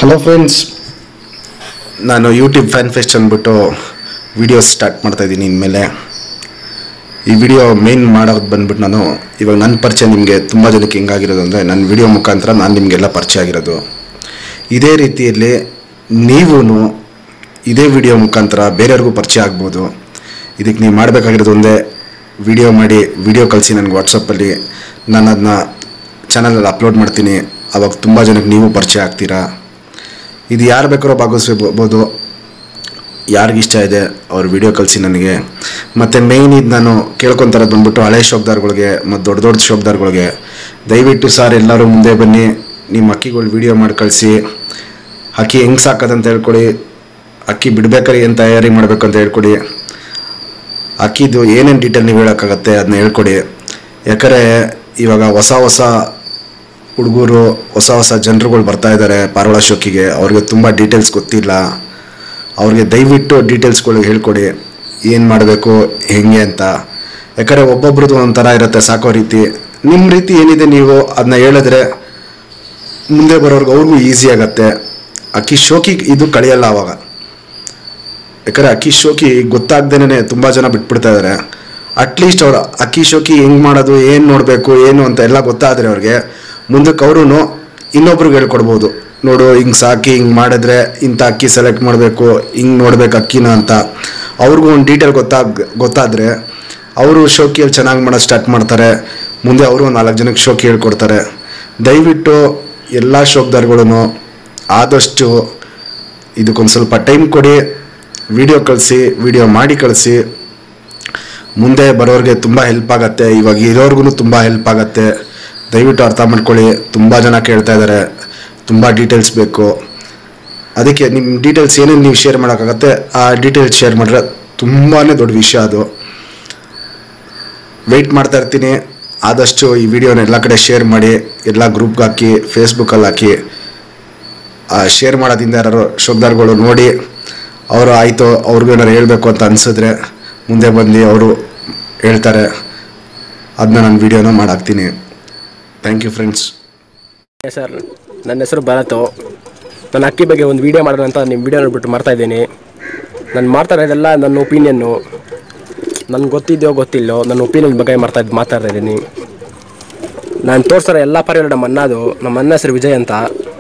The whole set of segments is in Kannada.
ಹಲೋ ಫ್ರೆಂಡ್ಸ್ ನಾನು ಯೂಟ್ಯೂಬ್ ಫ್ಯಾನ್ ಫೆಸ್ಟ್ ಅಂದ್ಬಿಟ್ಟು ವಿಡಿಯೋಸ್ ಸ್ಟಾರ್ಟ್ ಮಾಡ್ತಾ ಇದ್ದೀನಿ ಇನ್ಮೇಲೆ ಈ ವಿಡಿಯೋ ಮೇನ್ ಮಾಡೋದು ಬಂದ್ಬಿಟ್ಟು ನಾನು ಇವಾಗ ನನ್ನ ಪರಿಚಯ ನಿಮಗೆ ತುಂಬ ಜನಕ್ಕೆ ಹೆಂಗಾಗಿರೋದು ಅಂದರೆ ನನ್ನ ವಿಡಿಯೋ ಮುಖಾಂತರ ನಾನು ನಿಮಗೆಲ್ಲ ಪರಿಚಯ ಆಗಿರೋದು ಇದೇ ರೀತಿಯಲ್ಲಿ ನೀವೂ ಇದೇ ವಿಡಿಯೋ ಮುಖಾಂತರ ಬೇರೆಯವ್ರಿಗೂ ಪರಿಚಯ ಆಗ್ಬೋದು ಇದಕ್ಕೆ ನೀವು ಮಾಡಬೇಕಾಗಿರೋದು ಒಂದೇ ವಿಡಿಯೋ ಮಾಡಿ ವಿಡಿಯೋ ಕಳಿಸಿ ನನಗೆ ವಾಟ್ಸಪ್ಪಲ್ಲಿ ನಾನು ಅದನ್ನ ಚಾನಲಲ್ಲಿ ಅಪ್ಲೋಡ್ ಮಾಡ್ತೀನಿ ಅವಾಗ ತುಂಬ ಜನಕ್ಕೆ ನೀವು ಪರಿಚಯ ಆಗ್ತೀರಾ ಇದು ಯಾರು ಬೇಕಾದ್ರೂ ಭಾಗವಹಿಸ್ಬೋದು ಯಾರಿಗೆ ಇಷ್ಟ ಇದೆ ಅವ್ರ ವಿಡಿಯೋ ಕಳಿಸಿ ನನಗೆ ಮತ್ತು ಮೇಯ್ನ್ ಇದು ನಾನು ಕೇಳ್ಕೊತಾರದು ಬಂದ್ಬಿಟ್ಟು ಹಳೆ ಶೋಕ್ದಾರ್ಗಳಿಗೆ ಮತ್ತು ದೊಡ್ಡ ದೊಡ್ಡ ಶೋಕ್ದಾರ್ಗಳಿಗೆ ದಯವಿಟ್ಟು ಸರ್ ಎಲ್ಲರೂ ಮುಂದೆ ಬನ್ನಿ ನಿಮ್ಮ ಅಕ್ಕಿಗಳು ವಿಡಿಯೋ ಮಾಡಿ ಕಳಿಸಿ ಅಕ್ಕಿ ಹೆಂಗೆ ಸಾಕೋದಂತ ಹೇಳ್ಕೊಡಿ ಅಕ್ಕಿ ಬಿಡ್ಬೇಕಾದ್ರೆ ಏನು ತಯಾರಿ ಮಾಡಬೇಕು ಅಂತ ಹೇಳ್ಕೊಡಿ ಅಕ್ಕಿದು ಏನೇನು ಡೀಟೇಲ್ ನೀವು ಹೇಳೋಕ್ಕಾಗತ್ತೆ ಅದನ್ನ ಹೇಳ್ಕೊಡಿ ಯಾಕಂದರೆ ಇವಾಗ ಹೊಸ ಹೊಸ ಹುಡುಗರು ಹೊಸ ಹೊಸ ಜನರುಗಳು ಬರ್ತಾ ಇದ್ದಾರೆ ಪಾರೋಳ ಶೋಕಿಗೆ ಅವ್ರಿಗೆ ತುಂಬ ಡೀಟೇಲ್ಸ್ ಗೊತ್ತಿಲ್ಲ ಅವ್ರಿಗೆ ದಯವಿಟ್ಟು ಡೀಟೇಲ್ಸ್ಗಳು ಹೇಳ್ಕೊಡಿ ಏನು ಮಾಡಬೇಕು ಹೆಂಗೆ ಅಂತ ಯಾಕಂದರೆ ಒಬ್ಬೊಬ್ರದ್ದು ಒಂಥರ ಇರುತ್ತೆ ಸಾಕೋ ರೀತಿ ನಿಮ್ಮ ರೀತಿ ಏನಿದೆ ನೀವು ಅದನ್ನ ಹೇಳಿದ್ರೆ ಮುಂದೆ ಬರೋರ್ಗೆ ಅವ್ರಿಗೂ ಈಸಿ ಆಗತ್ತೆ ಅಕ್ಕಿ ಶೋಕಿ ಇದು ಕಳೆಯಲ್ಲ ಅವಾಗ ಯಾಕಂದರೆ ಅಕ್ಕಿ ಶೋಕಿ ಗೊತ್ತಾಗ್ದೇನೆ ತುಂಬ ಜನ ಬಿಟ್ಬಿಡ್ತಾ ಇದ್ದಾರೆ ಅಟ್ಲೀಸ್ಟ್ ಅವ್ರು ಅಕ್ಕಿ ಶೋಕಿ ಹೆಂಗೆ ಮಾಡೋದು ಏನು ನೋಡಬೇಕು ಏನು ಅಂತ ಎಲ್ಲ ಗೊತ್ತಾದರೆ ಅವ್ರಿಗೆ ಮುಂದಕ್ಕೆ ಅವರು ಇನ್ನೊಬ್ರಿಗೆ ಹೇಳ್ಕೊಡ್ಬೋದು ನೋಡು ಹಿಂಗೆ ಸಾಕಿ ಹಿಂಗೆ ಮಾಡಿದ್ರೆ ಇಂಥ ಅಕ್ಕಿ ಸೆಲೆಕ್ಟ್ ಮಾಡಬೇಕು ಹಿಂಗೆ ನೋಡ್ಬೇಕು ಅಕ್ಕಿನ ಅಂತ ಅವ್ರಿಗೂ ಒಂದು ಡೀಟೇಲ್ ಗೊತ್ತಾಗ್ ಗೊತ್ತಾದರೆ ಅವರು ಶೋಕಿಯಲ್ಲಿ ಚೆನ್ನಾಗಿ ಮಾಡೋದು ಸ್ಟಾರ್ಟ್ ಮಾಡ್ತಾರೆ ಮುಂದೆ ಅವರು ಒಂದು ನಾಲ್ಕು ಜನಕ್ಕೆ ಶೋಕಿ ಹೇಳ್ಕೊಡ್ತಾರೆ ದಯವಿಟ್ಟು ಎಲ್ಲ ಶೋಕ್ದಾರ್ಗಳೂ ಆದಷ್ಟು ಇದಕ್ಕೊಂದು ಸ್ವಲ್ಪ ಟೈಮ್ ಕೊಡಿ ವಿಡಿಯೋ ಕಳಿಸಿ ವಿಡಿಯೋ ಮಾಡಿ ಕಳಿಸಿ ಮುಂದೆ ಬರೋರಿಗೆ ತುಂಬ ಹೆಲ್ಪ್ ಆಗುತ್ತೆ ಇವಾಗ ಇರೋರ್ಗು ತುಂಬ ಹೆಲ್ಪ್ ಆಗುತ್ತೆ ದಯವಿಟ್ಟು ಅರ್ಥ ಮಾಡ್ಕೊಳ್ಳಿ ತುಂಬ ಜನ ಕೇಳ್ತಾ ಇದ್ದಾರೆ ತುಂಬ ಡೀಟೇಲ್ಸ್ ಬೇಕು ಅದಕ್ಕೆ ನಿಮ್ಮ ಡೀಟೇಲ್ಸ್ ಏನೇನು ನೀವು ಶೇರ್ ಮಾಡೋಕ್ಕಾಗತ್ತೆ ಆ ಡೀಟೇಲ್ಸ್ ಶೇರ್ ಮಾಡಿದ್ರೆ ತುಂಬಾ ದೊಡ್ಡ ವಿಷಯ ಅದು ವೆಯ್ಟ್ ಮಾಡ್ತಾ ಇರ್ತೀನಿ ಆದಷ್ಟು ಈ ವಿಡಿಯೋನ ಎಲ್ಲ ಕಡೆ ಶೇರ್ ಮಾಡಿ ಎಲ್ಲ ಗ್ರೂಪ್ಗೆ ಹಾಕಿ ಫೇಸ್ಬುಕ್ಕಲ್ಲಿ ಹಾಕಿ ಶೇರ್ ಮಾಡೋದ್ರಿಂದ ಯಾರು ಶೋಕ್ದಾರ್ಗಳು ನೋಡಿ ಅವರು ಆಯಿತು ಅವ್ರಿಗೂ ಏನಾರು ಹೇಳಬೇಕು ಅಂತ ಅನಿಸಿದ್ರೆ ಮುಂದೆ ಬಂದು ಅವರು ಹೇಳ್ತಾರೆ ಅದನ್ನ ನಾನು ವಿಡಿಯೋನ ಮಾಡಾಕ್ತೀನಿ ಥ್ಯಾಂಕ್ ಯು ಫ್ರೆಂಡ್ಸ್ ಸರ್ ನನ್ನ ಹೆಸರು ಭರತು ನಾನು ಅಕ್ಕಿ ಬಗ್ಗೆ ಒಂದು ವೀಡಿಯೋ ಮಾಡೋಣ ಅಂತ ನಿಮ್ಮ ವೀಡಿಯೋ ನೋಡ್ಬಿಟ್ಟು ಮಾಡ್ತಾ ಇದ್ದೀನಿ ನಾನು ಮಾಡ್ತಾ ಇರೋದೆಲ್ಲ ನನ್ನ ಒಪಿನಿಯನ್ನು ನನಗೆ ಗೊತ್ತಿದೆಯೋ ಗೊತ್ತಿಲ್ಲೋ ನನ್ನ ಒಪಿನಿಯನ್ ಬಗ್ಗೆ ಮಾಡ್ತಾ ಇದ್ದು ಮಾತಾಡ್ತಾ ಇದ್ದೀನಿ ನಾನು ತೋರಿಸ್ತಾರೆ ಎಲ್ಲ ಪರಿವಾರ ನಮ್ಮ ಅಣ್ಣದು ನಮ್ಮ ಅಣ್ಣ ಹೆಸರು ವಿಜಯ್ ಅಂತ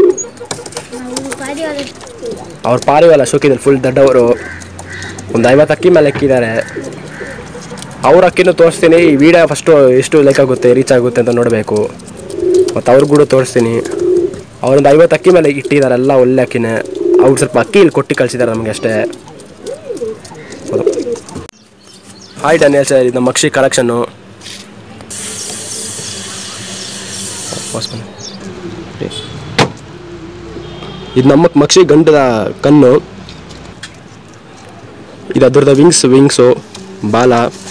ಅವ್ರ ಪಾರಿವಾಳ ಶೋಕಿದಲ್ಲಿ ಫುಲ್ ದೊಡ್ಡವರು ಒಂದು ಐವತ್ತು ಅಕ್ಕಿ ಮೇಲೆ ಎಕ್ಕಿದ್ದಾರೆ ಅವ್ರ ಅಕ್ಕಿನೂ ತೋರಿಸ್ತೀನಿ ಈ ವಿಡಿಯೋ ಫಸ್ಟು ಎಷ್ಟು ಲೈಕ್ ಆಗುತ್ತೆ ರೀಚ್ ಆಗುತ್ತೆ ಅಂತ ನೋಡಬೇಕು ಮತ್ತು ಅವ್ರಿಗೆ ಕೂಡ ತೋರಿಸ್ತೀನಿ ಅವರೊಂದು ಐವತ್ತು ಅಕ್ಕಿ ಮೇಲೆ ಇಟ್ಟಿದ್ದಾರೆ ಎಲ್ಲ ಒಳ್ಳೆ ಅಕ್ಕಿನೇ ಅವ್ರಿಗೆ ಸ್ವಲ್ಪ ಅಕ್ಕಿ ಇಲ್ಲಿ ಕೊಟ್ಟು ಕಳಿಸಿದ್ದಾರೆ ನಮಗೆ ಅಷ್ಟೇ ಹಾಯ್ ಡನಿಯಲ್ ಸರ್ ಇದು ನಮ್ಮ ಅಕ್ಷಿ ಕಲೆಕ್ಷನ್ನು ಇದು ನಮ್ಮ ಮಕ್ಷಿ ಗಂಡದ ಕಣ್ಣು ಇದು ಅದರದ ವಿಂಗ್ಸ್ ವಿಂಗ್ಸು ಬಾಲ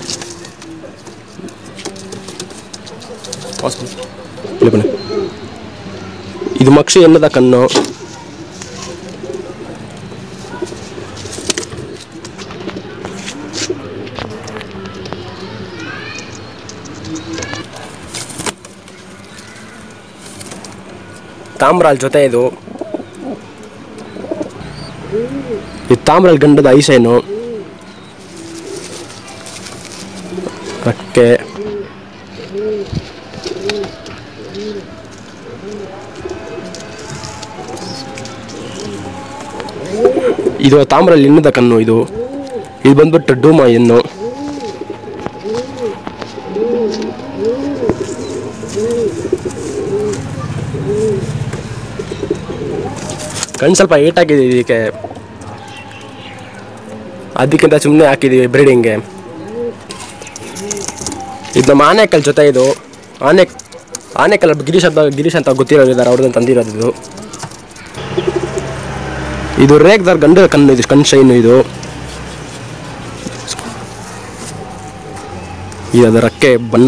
ಇಲ್ಲಿ ಬನ್ನಿ. ಇದು ಮಕ್ಷಿ ಎನ್ನದ ಕಣ್ಣು ತಾಮ್ರಾಲ್ ಜೊತೆ ಇದು ಇದು ತಾಮ್ರಾಲ್ ಗಂಡದ ಐಸೇನು ರಕ್ಕೆ ಇದು ತಾಮ್ರಲ್ಲಿ ಎನ್ನದ ಕಣ್ಣು ಇದು ಇದು ಬಂದ್ಬಿಟ್ಟು ಡೂಮ ಎನ್ನು ಕಣ್ಣು ಸ್ವಲ್ಪ ಏಟ್ ಆಗಿದೆ ಇದಕ್ಕೆ ಅದಕ್ಕಿಂತ ಸುಮ್ಮನೆ ಹಾಕಿದ್ದೀವಿ ಬ್ರೀಡಿಂಗ್ಗೆ ಇದು ನಮ್ಮ ಆನೆಕಲ್ ಜೊತೆ ಇದು ಆನೆ ಆನೆಕಲ್ ಗಿರೀಶ್ ಅಂತ ಗಿರೀಶ್ ಅಂತ ಗೊತ್ತಿರೋರು ಇದ್ದಾರೆ ಅವ್ರದ್ದು ತಂದಿರೋದು ಇದು ಇದು ರೇಗ್ದಾರ್ ಗಂಡದ ಕಣ್ಣು ಇದು ಕಣ್ಣು ಶೈನು ಇದು ಇದು ಅದರ ರಕ್ಕೆ ಬಣ್ಣ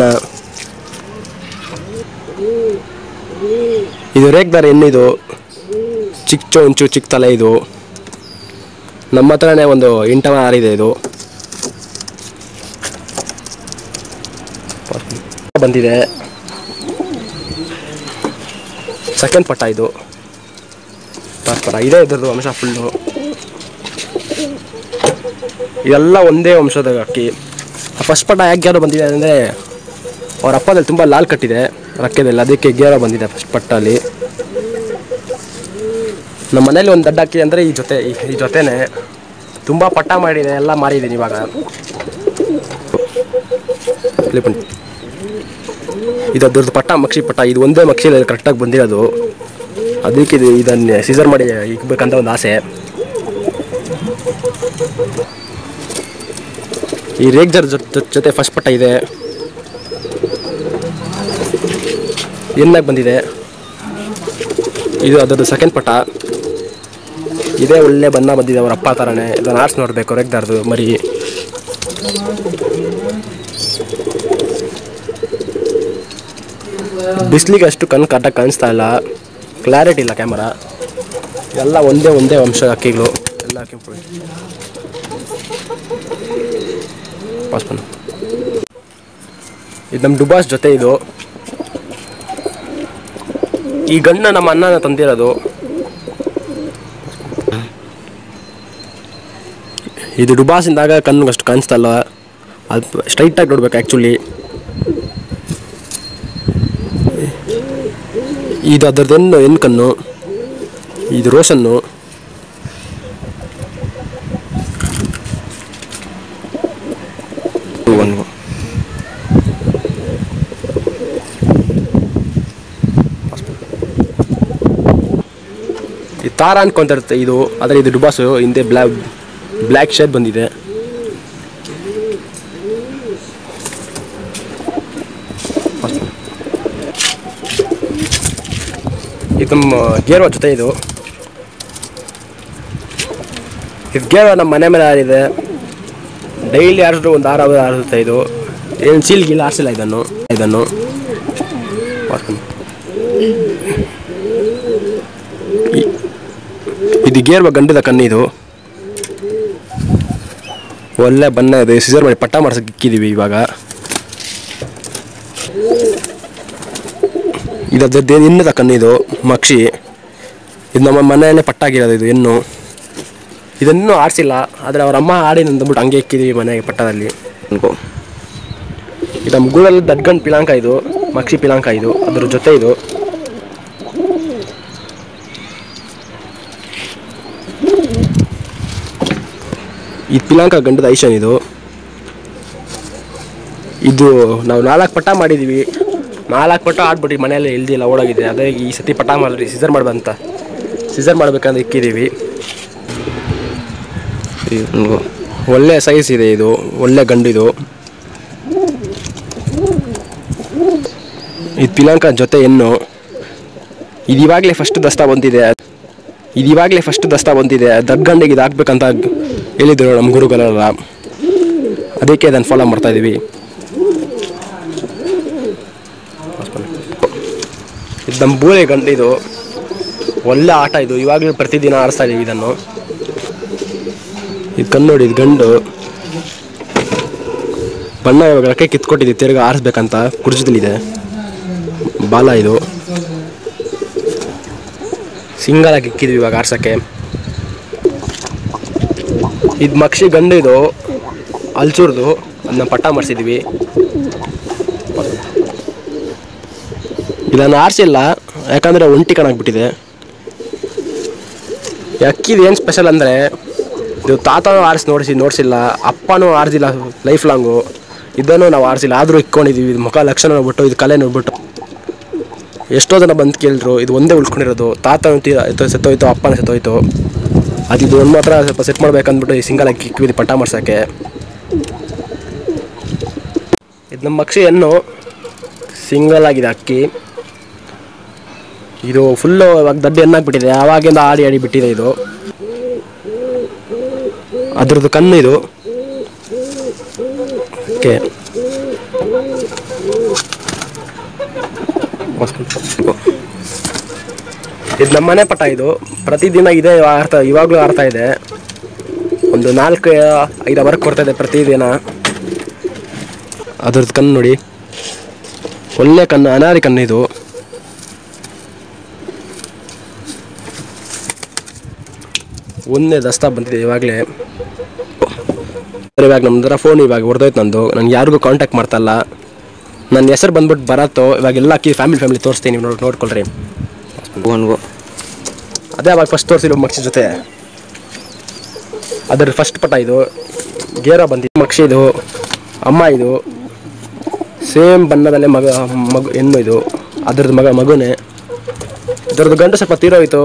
ಇದು ರೇಗ್ದಾರ್ ಎಣ್ಣಿದು ಚಿಕ್ಕ ಚೊಂಚು ಚಿಕ್ಕ ತಲೆ ಇದು ನಮ್ಮ ಹತ್ರನೇ ಒಂದು ಇಂಟವ ಆರಿದೆ ಇದು ಬಂದಿದೆ ಸೆಕೆಂಡ್ ಪಟ್ಟ ಇದು ಥರ ಇದೇ ಇದ್ರದ್ದು ವಂಶ ಫುಲ್ಲು ಇದೆಲ್ಲ ಒಂದೇ ವಂಶದ ಅಕ್ಕಿ ಫಸ್ಟ್ ಪಟ ಯಾಕೆ ಗ್ಯಾರೋ ಬಂದಿದೆ ಅಂದರೆ ಅವ್ರ ಅಪ್ಪದಲ್ಲಿ ತುಂಬ ಲಾಲ್ ಕಟ್ಟಿದೆ ರಕ್ಕೆದಲ್ಲಿ ಅದಕ್ಕೆ ಗ್ಯಾರೋ ಬಂದಿದೆ ಫಸ್ಟ್ ಪಟ್ಟಲ್ಲಿ ನಮ್ಮ ಮನೇಲಿ ಒಂದು ದಡ್ಡ ಅಕ್ಕಿ ಅಂದರೆ ಈ ಜೊತೆ ಈ- ಈ ಜೊತೆನೆ ತುಂಬ ಪಟ್ಟ ಮಾಡಿದೆ ಎಲ್ಲ ಮಾರಿದ್ದೀನಿ ಇವಾಗ ಇಲ್ಲಿ ಬನ್ನಿ. ಇದು ಅದ್ರದ್ದು ಪಟ್ಟ ಮಕ್ಷಿ ಪಟ್ಟ ಇದು ಒಂದೇ ಮಕ್ಷಿಯಲ್ಲಿ ಕರೆಕ್ಟಾಗಿ ಬಂದಿರೋದು ಅದಕ್ಕೆ ಇದು ಇದನ್ನು ಸೀಸರ್ ಮಾಡಿ ಇಕ್ಬೇಕಂತ ಒಂದು ಆಸೆ ಈ ರೇಗ್ಜರ್ ಜೊತೆ ಜೊತೆ ಫಸ್ಟ್ ಪಟ್ಟ ಇದೆ ಎನ್ನಾಗಿ ಬಂದಿದೆ ಇದು ಅದರದ್ದು ಸೆಕೆಂಡ್ ಪಟ್ಟ ಇದೇ ಒಳ್ಳೆ ಬಣ್ಣ ಬಂದಿದೆ ಅವ್ರ ಅಪ್ಪ ಥರನೇ ಇದನ್ನು ಆರ್ಸ್ ನೋಡಬೇಕು ರೇಗ್ದಾರ್ದು ಮರಿ ಬಿಸಿಲಿಗೆ ಅಷ್ಟು ಕಣ್ಣು ಕರೆಕ್ಟಾಗಿ ಕಾಣಿಸ್ತಾ ಇಲ್ಲ ಕ್ಲಾರಿಟಿ ಇಲ್ಲ ಕ್ಯಾಮರಾ ಎಲ್ಲ ಒಂದೇ ಒಂದೇ ವಂಶ ಅಕ್ಕಿಗಳು ಎಲ್ಲ ಅಕ್ಕಿ ಪಾಸ್ ಬನ್ನು ಇದು ನಮ್ಮ ಡುಬಾಸ್ ಜೊತೆ ಇದು ಈ ಗಣ್ಣ ನಮ್ಮ ಅಣ್ಣನ ತಂದಿರೋದು ಇದು ಡುಬಾಸಿಂದಾಗ ಕಣ್ಣಿಗೆ ಅಷ್ಟು ಕಾಣಿಸ್ತಾ ಇಲ್ಲ ಅದು ಸ್ಟ್ರೈಟಾಗಿ ನೋಡ್ಬೇಕು ಆ್ಯಕ್ಚುಲಿ ಇದು ಅದರದ್ದು ಹೆಣ್ಣು ಹೆಣ್ಣು ಕಣ್ಣು ಇದು ರೋಷನ್ನು ಒಂದು ಈ ತಾರ ಅನ್ಕೊಂತಿರುತ್ತೆ ಇದು ಆದರೆ ಇದು ಡುಬಾಸು ಹಿಂದೆ ಬ್ಲಾ ಬ್ಲ್ಯಾಕ್ ಶೇಡ್ ಬಂದಿದೆ ಇದು ನಮ್ಮ ಗೇರ್ವ ಜೊತೆ ಇದು ಇದು ಗೇರ್ವ ನಮ್ಮ ಮನೆ ಮೇಲೆ ಆಡಿದೆ ಡೈಲಿ ಆಡಿದ್ರು ಒಂದು ಆರು ಅವರ್ ಆಡಿಸುತ್ತೆ ಇದು ಏನು ಚೀಲ್ ಗೀಲ್ ಆಡಿಸಿಲ್ಲ ಇದನ್ನು ಇದನ್ನು ಮಾಡ್ಕೊಂಡು. ಇ- ಇದು ಗೇರ್ವ ಗಂಡದ ಕಣ್ಣು ಇದು ಒಳ್ಳೆ ಬಣ್ಣ ಇದೆ ಸಿಸರ್ ಮಾಡಿ ಪಟ್ಟ ಮಾಡ್ಸಕ್ಕೆ ಇಕ್ಕಿದ್ದೀವಿ ಇವಾಗ ಇದು ಅದ್ರದ್ದು ಇನ್ನದ ಕಣ್ಣು ಇದು ಮಕ್ಷಿ ಇದು ನಮ್ಮ ಮನೆಯಲ್ಲೇ ಪಟ್ಟಾಗಿರೋದು ಇದು ಹೆಣ್ಣು ಇದನ್ನು ಆಡಿಸಿಲ್ಲ ಆದರೆ ಅವ್ರ ಅಮ್ಮ ಆಡಿ ಅಂದ್ಬಿಟ್ಟು ಹಂಗೆ ಇಕ್ಕಿದ್ದೀವಿ ಮನೆಗೆ ಪಟ್ಟದಲ್ಲಿ ಅನ್ಕೋ ಇದು ನಮ್ಮ ಗೂಡಲ್ಲಿ ದಡ್ಗಂಡು ಪಿಲಾಂಕ ಇದು ಮಕ್ಷಿ ಪಿಲಾಂಕ ಇದು ಅದ್ರ ಜೊತೆ ಇದು ಈ ಪಿಲಾಂಕ ಗಂಡದ ಐಶನ್ ಇದು ಇದು ನಾವು ನಾಲ್ಕು ಪಟ್ಟ ಮಾಡಿದ್ದೀವಿ ನಾಲ್ಕು ಪಟ್ಟ ಆಡ್ಬಿಟ್ಟು ಮನೆಯಲ್ಲಿ ಇಲ್ದಿಲ್ಲ ಓಡೋಗಿದೆ ಅದೇ ಈ ಸತಿ ಪಟ್ಟ ಮಾಡಿದ್ರಿ ಸಿಸರ್ ಮಾಡ್ಬಂತ ಸಿಸರ್ ಮಾಡ್ಬೇಕಂದ್ರೆ ಇಕ್ಕಿದ್ದೀವಿ ಇದು ಒಳ್ಳೆ ಸೈಜ್ ಇದೆ ಇದು ಒಳ್ಳೆ ಗಂಡು ಇದು ಇದು ಪಿಲಾಂಕ ಜೊತೆ ಹೆಣ್ಣು ಇದು ಇವಾಗಲೇ ಫಸ್ಟ್ ದಸ್ತಾ ಬಂದಿದೆ ಇದು ಇವಾಗಲೇ ಫಸ್ಟ್ ದಸ್ತಾ ಬಂದಿದೆ ದೊಡ್ಡ ಗಂಡಿಗೆ ಇದು ಹಾಕ್ಬೇಕಂತ ಹೇಳಿದ್ರು ನಮ್ಮ ಗುರುಗಳೆಲ್ಲ ಅದಕ್ಕೆ ಅದನ್ನು ಫಾಲೋ ಮಾಡ್ತಾ ಇದ್ದೀವಿ ಇದು ನಮ್ಮ ಬೂಳೆ ಗಂಡು ಇದು ಒಳ್ಳೆ ಆಟ ಇದು ಇವಾಗಲೂ ಪ್ರತಿದಿನ ಆಡಿಸ್ತಾ ಇದೀವಿ ಇದನ್ನು ಇದು ಕಣ್ಣು ನೋಡಿ ಇದು ಗಂಡು ಬಣ್ಣ ಇವಾಗ ರೆಕ್ಕೆ ಕಿತ್ಕೊಟ್ಟಿದ್ದೀವಿ ತಿರ್ಗಿ ಆರಿಸ್ಬೇಕಂತ ಕುರ್ಜದಲ್ಲಿದೆ ಬಾಲ ಇದು ಸಿಂಗಲ್ ಆಗಿ ಇಕ್ಕಿದ್ವಿ ಇವಾಗ ಆರ್ಸಕ್ಕೆ ಇದು ಮಕ್ಷಿ ಗಂಡು ಇದು ಅಲ್ಚೂರ್ದು ಅದನ್ನ ಪಟ್ಟ ಮಾಡಿಸಿದ್ವಿ ಇದನ್ನು ಆರಿಸಿಲ್ಲ ಯಾಕಂದರೆ ಒಂಟಿ ಕಣಾಗ್ಬಿಟ್ಟಿದೆ ಅಕ್ಕಿದು ಏನು ಸ್ಪೆಷಲ್ ಅಂದರೆ ಇದು ತಾತನೂ ಆರಿಸಿ ನೋಡಿಸಿ ನೋಡಿಸಿಲ್ಲ ಅಪ್ಪನೂ ಆರಿಸಿಲ್ಲ ಲೈಫ್ ಲಾಂಗು ಇದನ್ನು ನಾವು ಆರಿಸಿಲ್ಲ ಆದರೂ ಇಕ್ಕೊಂಡಿದ್ದೀವಿ ಇದು ಮುಖ ಲಕ್ಷಣ ನೋಡ್ಬಿಟ್ಟು ಇದು ಕಲೆ ನೋಡ್ಬಿಟ್ಟು ಎಷ್ಟೋ ಜನ ಬಂದು ಕೇಳಿದ್ರು ಇದು ಒಂದೇ ಉಳ್ಕೊಂಡಿರೋದು ತಾತ ಅಂತ ಸತ್ತೋಯ್ತು ಅಪ್ಪನ ಸತ್ತೋಯ್ತು ಅದು ಇದು ಒಂದು ಮಾತ್ರ ಸ್ವಲ್ಪ ಸೆಟ್ ಮಾಡ್ಬೇಕಂದ್ಬಿಟ್ಟು ಈ ಸಿಂಗಲ್ ಆಗಿ ಇಕ್ಕಿದ್ವಿ ಪಟ್ಟ ಮಾಡ್ಸೋಕ್ಕೆ ಇದು ನಮ್ಮ ಅಕ್ಷಿ ಹೆಣ್ಣು ಸಿಂಗಲ್ ಆಗಿದೆ ಅಕ್ಕಿ ಇದು ಫುಲ್ಲು ಇವಾಗ ದಡ್ಡ ಎನ್ನಾಗ್ಬಿಟ್ಟಿದೆ ಆವಾಗಿಂದ ಆಡಿ ಆಡಿ ಬಿಟ್ಟಿದೆ ಇದು ಅದ್ರದ್ದು ಕಣ್ಣು ಇದು ಓಕೆ ಇದು ನಮ್ಮ ಮನೆ ಪಟ ಇದು ಪ್ರತಿದಿನ ಇದೇ ಆಡ್ತಾ ಇವಾಗಲೂ ಆಡ್ತಾ ಇದೆ ಒಂದು ನಾಲ್ಕು ಐದು ಅವರ್ಗೆ ಕೊಡ್ತಾ ಇದೆ ಪ್ರತಿದಿನ ಅದ್ರದ್ದು ಕಣ್ಣು ನೋಡಿ ಒಳ್ಳೆ ಕಣ್ಣು ಅನಾರಿ ಕಣ್ಣು ಇದು ಒಂದನೇ ದಸ್ತಾ ಬಂದಿದೆ ಇವಾಗಲೇ ಇವಾಗ ನಮ್ದರ ಫೋನ್ ಇವಾಗ ಹೊಡೆದೋಯ್ತು ನಂದು ನಾನು ಯಾರಿಗೂ ಕಾಂಟ್ಯಾಕ್ಟ್ ಮಾಡ್ತಾಯಿಲ್ಲ ನನ್ನ ಹೆಸರು ಬಂದ್ಬಿಟ್ಟು ಬರತ್ತೋ ಇವಾಗ ಎಲ್ಲ ಅಕ್ಕಿ ಫ್ಯಾಮಿಲಿ ಫ್ಯಾಮಿಲಿ ತೋರಿಸ್ತೀನಿ ನೀವು ನೋಡಿ ನೋಡ್ಕೊಳ್ರಿ ಫೋನ್ಗು ಅದೇ ಅವಾಗ ಫಸ್ಟ್ ತೋರಿಸಿರೋ ಮಕ್ಷಿ ಜೊತೆ ಅದರ ಫಸ್ಟ್ ಪಟ ಇದು ಗೇರ ಬಂದಿದ್ದು ಮಕ್ಷಿ ಇದು ಅಮ್ಮ ಇದು ಸೇಮ್ ಬಣ್ಣದಲ್ಲೇ ಮಗ ಮಗು ಹೆಣ್ಣು ಇದು ಅದ್ರದ್ದು ಮಗ ಮಗುನೇ ಇದ್ರದ್ದು ಗಂಟು ಸ್ವಲ್ಪ ತೀರೋಯ್ತು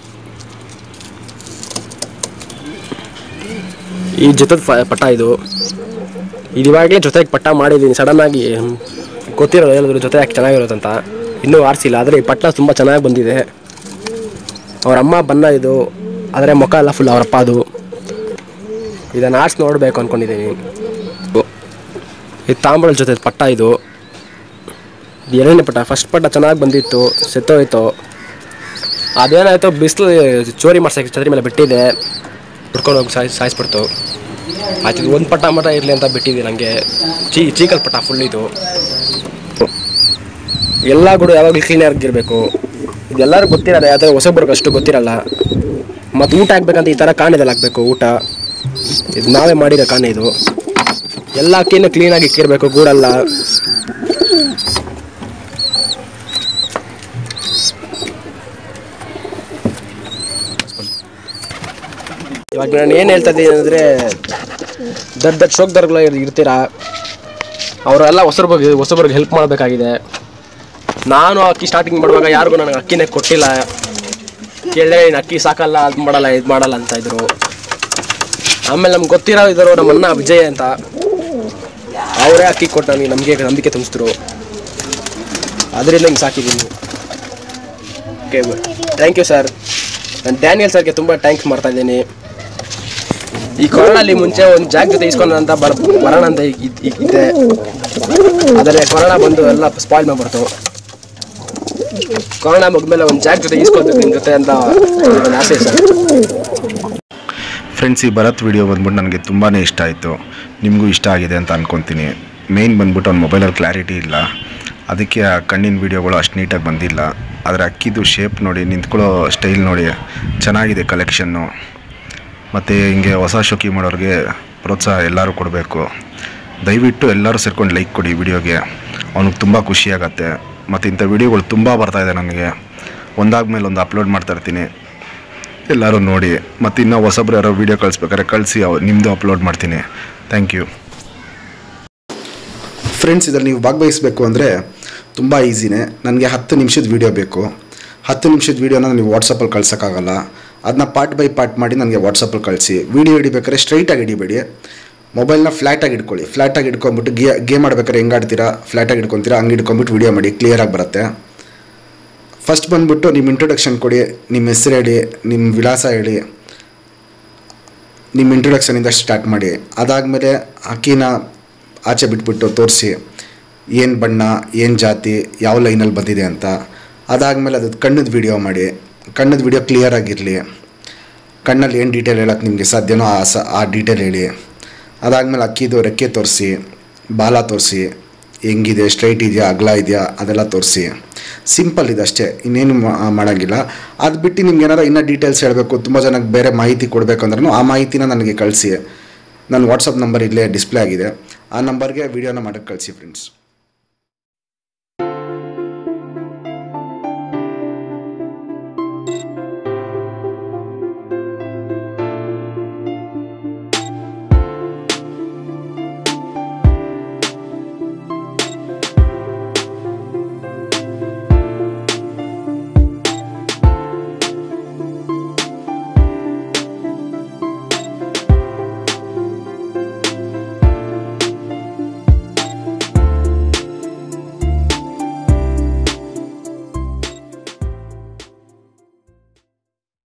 ಈ ಜೊತೆ ಪಟ ಇದು ಇದು ಇವಾಗಲೇ ಜೊತೆಗೆ ಪಟ್ಟ ಮಾಡಿದ್ದೀನಿ ಸಡನ್ನಾಗಿ ಗೊತ್ತಿರೋ ಹೇಳಿದ್ರು ಜೊತೆ ಯಾಕೆ ಚೆನ್ನಾಗಿರೋದಂತ ಇನ್ನೂ ಆರಿಸಿಲ್ಲ ಆದರೆ ಈ ಪಟ್ಟ ತುಂಬ ಚೆನ್ನಾಗಿ ಬಂದಿದೆ ಅವ್ರ ಅಮ್ಮ ಬಣ್ಣ ಇದು ಆದರೆ ಮುಖ ಎಲ್ಲ ಫುಲ್ ಅವರಪ್ಪ ಅದು ಇದನ್ನು ಆರ್ಟ್ಸ್ ನೋಡಬೇಕು ಅಂದ್ಕೊಂಡಿದ್ದೀನಿ ಇದು ತಾಂಬಳದ ಜೊತೆ ಪಟ್ಟ ಇದು ಇದು ಎರಡನೇ ಪಟ್ಟ ಫಸ್ಟ್ ಪಟ್ಟ ಚೆನ್ನಾಗಿ ಬಂದಿತ್ತು ಸೆತ್ತೋಯ್ತು ಅದೇನಾಯ್ತು ಬಿಸಿಲು ಚೋರಿ ಮಾಡ್ಸೋಕೆ ಛತ್ರಿ ಮೇಲೆ ಬಿಟ್ಟಿದೆ ಹುಡ್ಕೊಂಡು ಹೋಗಿ ಸಾಯ್ ಸಾಯಿಸ್ಬಿಡ್ತು ಆಯ್ತು ಇದು ಒಂದು ಪಟ್ಟ ಮಟ ಇರಲಿ ಅಂತ ಬಿಟ್ಟಿದ್ದೆ ನನಗೆ ಚೀ ಚೀಕಲ್ ಪಟ್ಟ ಫುಲ್ ಇದು ಎಲ್ಲ ಗುಡು ಯಾವಾಗಲೂ ಕ್ಲೀನಾಗಿರಬೇಕು ಇದೆಲ್ಲರಿಗೂ ಗೊತ್ತಿರಲ್ಲ ಯಾವ್ದಾದ್ರು ಹೊಸಬ್ರಿಗೆ ಅಷ್ಟು ಗೊತ್ತಿರಲ್ಲ ಮತ್ತು ಊಟ ಹಾಕ್ಬೇಕಂತ ಈ ಥರ ಕಾಣೆದಲ್ಲಿ ಹಾಕಬೇಕು ಊಟ ಇದು ನಾವೇ ಮಾಡಿರೋ ಕಾಣೆ ಇದು ಎಲ್ಲ ಅಕ್ಕಿನೂ ಕ್ಲೀನಾಗಿ ಇಕ್ಕಿರಬೇಕು ಗೂಡಲ್ಲ ಇವಾಗ ನಾನು ಏನು ಹೇಳ್ತಾ ಇದ್ದೀನಿ ಅಂದರೆ ದೊಡ್ಡ ದೊಡ್ಡ ಶೋಕ್ದಾರ್ಗಳು ಇರ್ತೀರಾ ಅವರೆಲ್ಲ ಹೊಸಬ್ರಿಗೆ ಹೊಸಬ್ರಿಗೆ ಹೆಲ್ಪ್ ಮಾಡಬೇಕಾಗಿದೆ ನಾನು ಅಕ್ಕಿ ಸ್ಟಾರ್ಟಿಂಗ್ ಮಾಡುವಾಗ ಯಾರಿಗೂ ನನಗೆ ಅಕ್ಕಿನೇ ಕೊಟ್ಟಿಲ್ಲ ಕೇಳಿದ್ರೆ ನೀನು ಅಕ್ಕಿ ಸಾಕಲ್ಲ ಅದು ಮಾಡಲ್ಲ ಇದು ಮಾಡಲ್ಲ ಅಂತ ಇದ್ರು ಆಮೇಲೆ ನಮ್ಗೆ ಗೊತ್ತಿರೋ ಇದ್ರು ನಮ್ಮ ಅಣ್ಣ ವಿಜಯ್ ಅಂತ ಅವರೇ ಅಕ್ಕಿ ಕೊಟ್ಟು ನನಗೆ ನಮಗೆ ನಂಬಿಕೆ ತುಂಬಿಸಿದ್ರು ಅದರಿಂದ ಹಿಂಗೆ ಸಾಕಿದ್ದೀನಿ ಓಕೆ ಥ್ಯಾಂಕ್ ಯು ಸರ್ ನಾನು ಡ್ಯಾನಿಯಲ್ ಸರ್ಗೆ ತುಂಬ ಥ್ಯಾಂಕ್ಸ್ ಮಾಡ್ತಾ ಇದ್ದೀನಿ ಈ ಕೊರೋನಲ್ಲಿ ಮುಂಚೆ ಒಂದು ಜಾಗ ಜೊತೆ ಇಸ್ಕೊಂಡು ಅಂತ ಬರ ಬರೋಣ ಅಂತ ಇದ್- ಇದ್- ಇದ್ದೆ ಆದರೆ ಕೊರೋನಾ ಬಂದು ಎಲ್ಲ ಸ್ಪಾಯ್ಲ್ ಮಾಡ್ಬಿಡ್ತು ಕೊರೋನಾ ಮುಗಿದ್ಮೇಲೆ ಒಂದು ಜಾಗ ಜೊತೆ ಈಸ್ಕೊಳ್ಬೇಕು ನಿಮ್ಮ ಜೊತೆ ಅಂತ ಒಂದು ಆಸೆ ಸರ್ ಫ್ರೆಂಡ್ಸ್ ಈ ಭರತ್ ವಿಡಿಯೋ ಬಂದ್ಬಿಟ್ಟು ನನಗೆ ತುಂಬಾ ಇಷ್ಟ ಆಯಿತು ನಿಮಗೂ ಇಷ್ಟ ಆಗಿದೆ ಅಂತ ಅಂದ್ಕೊತೀನಿ ಮೇಯ್ನ್ ಬಂದ್ಬಿಟ್ಟು ಅವ್ನ ಮೊಬೈಲಲ್ಲಿ ಕ್ಲಾರಿಟಿ ಇಲ್ಲ ಅದಕ್ಕೆ ಆ ಕಣ್ಣಿನ ವೀಡಿಯೋಗಳು ಅಷ್ಟು ನೀಟಾಗಿ ಬಂದಿಲ್ಲ ಆದರೆ ಅಕ್ಕಿದು ಶೇಪ್ ನೋಡಿ ನಿಂತ್ಕೊಳ್ಳೋ ಸ್ಟೈಲ್ ನೋಡಿ ಚೆನ್ನಾಗಿದೆ ಕಲೆಕ್ಷನ್ನು ಮತ್ತು ಹಿಂಗೆ ಹೊಸ ಶೋಕಿ ಮಾಡೋರಿಗೆ ಪ್ರೋತ್ಸಾಹ ಎಲ್ಲರೂ ಕೊಡಬೇಕು ದಯವಿಟ್ಟು ಎಲ್ಲರೂ ಸೇರ್ಕೊಂಡು ಲೈಕ್ ಕೊಡಿ ವಿಡಿಯೋಗೆ ಅವ್ನಿಗೆ ತುಂಬ ಖುಷಿಯಾಗತ್ತೆ ಮತ್ತು ಇಂಥ ವಿಡಿಯೋಗಳು ತುಂಬ ಬರ್ತಾಯಿದೆ ನನಗೆ ಒಂದಾದ್ಮೇಲೆ ಒಂದು ಅಪ್ಲೋಡ್ ಮಾಡ್ತಾ ಇರ್ತೀನಿ ಎಲ್ಲರೂ ನೋಡಿ ಮತ್ತು ಇನ್ನೂ ಹೊಸಬ್ರು ಯಾರೋ ವೀಡಿಯೋ ಕಳಿಸ್ಬೇಕಾದ್ರೆ ಕಳಿಸಿ ಅವ್ ನಿಮ್ಮದು ಅಪ್ಲೋಡ್ ಮಾಡ್ತೀನಿ ಥ್ಯಾಂಕ್ ಯು ಫ್ರೆಂಡ್ಸ್ ಇದರಲ್ಲಿ ನೀವು ಭಾಗವಹಿಸಬೇಕು ಅಂದರೆ ತುಂಬ ಈಸಿನೇ ನನಗೆ ಹತ್ತು ನಿಮಿಷದ ವೀಡಿಯೋ ಬೇಕು ಹತ್ತು ನಿಮಿಷದ ವೀಡಿಯೋನ ನೀವು ವಾಟ್ಸಪ್ಪಲ್ಲಿ ಕಳ್ಸೋಕ್ಕಾಗಲ್ಲ ಅದನ್ನ ಪಾರ್ಟ್ ಬೈ ಪಾರ್ಟ್ ಮಾಡಿ ನನಗೆ ವಾಟ್ಸಪ್ಪಲ್ಲಿ ಕಳಿಸಿ ವೀಡಿಯೋ ಹಿಡಿಬೇಕಾದ್ರೆ ಸ್ಟ್ರೈಟಾಗಿ ಹಿಡಿಬೇಡಿ ಮೊಬೈಲ್ನ ಫ್ಲ್ಯಾಟಾಗಿ ಇಟ್ಕೊಳ್ಳಿ ಫ್ಲ್ಯಾಟಾಗಿ ಇಟ್ಕೊಂಬಿಟ್ಟು ಗೇ ಗೇಮ್ ಆಡ್ಬೇಕಾದ್ರೆ ಹೆಂಗೆ ಆಡ್ತೀರಾ ಫ್ಲ್ಯಾಟಾಗಿ ಇಟ್ಕೊತೀರಾ ಹಂಗೆ ಇಟ್ಕೊಂಬಿಟ್ಟು ವೀಡಿಯೋ ಮಾಡಿ ಕ್ಲಿಯರಾಗಿ ಬರುತ್ತೆ ಫಸ್ಟ್ ಬಂದುಬಿಟ್ಟು ನಿಮ್ಮ ಇಂಟ್ರೊಡಕ್ಷನ್ ಕೊಡಿ ನಿಮ್ಮ ಹೆಸರು ಹೇಳಿ ನಿಮ್ಮ ವಿಳಾಸ ಹೇಳಿ ನಿಮ್ಮ ಇಂಟ್ರೊಡಕ್ಷನಿಂದ ಸ್ಟಾರ್ಟ್ ಮಾಡಿ ಅದಾದಮೇಲೆ ಅಕ್ಕಿನ ಆಚೆ ಬಿಟ್ಬಿಟ್ಟು ತೋರಿಸಿ ಏನು ಬಣ್ಣ ಏನು ಜಾತಿ ಯಾವ ಲೈನಲ್ಲಿ ಬಂದಿದೆ ಅಂತ ಅದಾದಮೇಲೆ ಅದು ಕಣ್ಣದ ವಿಡಿಯೋ ಮಾಡಿ ಕಣ್ಣದ ವಿಡಿಯೋ ಕ್ಲಿಯರ್ ಆಗಿರಲಿ ಕಣ್ಣಲ್ಲಿ ಏನು ಡೀಟೇಲ್ ಹೇಳೋಕ್ಕೆ ನಿಮಗೆ ಸಾಧ್ಯನೋ ಆ ಸ ಆ ಡೀಟೇಲ್ ಹೇಳಿ ಅದಾದಮೇಲೆ ಅಕ್ಕಿದು ರೆಕ್ಕೆ ತೋರಿಸಿ ಬಾಲ ತೋರಿಸಿ ಹೆಂಗಿದೆ ಸ್ಟ್ರೈಟ್ ಇದೆಯಾ ಅಗಲ ಇದೆಯಾ ಅದೆಲ್ಲ ತೋರಿಸಿ ಸಿಂಪಲ್ ಇದೆ ಅಷ್ಟೇ ಇನ್ನೇನು ಮಾ- ಮಾಡೋಂಗಿಲ್ಲ ಅದು ಬಿಟ್ಟು ನಿಮ್ಗೆ ಏನಾರು ಇನ್ನೂ ಡೀಟೇಲ್ಸ್ ಹೇಳಬೇಕು ತುಂಬ ಜನಕ್ಕೆ ಬೇರೆ ಮಾಹಿತಿ ಕೊಡಬೇಕು ಅಂದ್ರೂ ಆ ಮಾಹಿತಿನ ನನಗೆ ಕಳಿಸಿ ನನ್ನ ವಾಟ್ಸಪ್ ನಂಬರ್ ಇಲ್ಲೇ ಡಿಸ್ಪ್ಲೇ ಆಗಿದೆ ಆ ನಂಬರ್ಗೆ ವೀಡಿಯೋನ ಮಾಡೋಕ್ಕೆ ಕಳಿಸಿ ಫ್ರೆಂಡ್ಸ್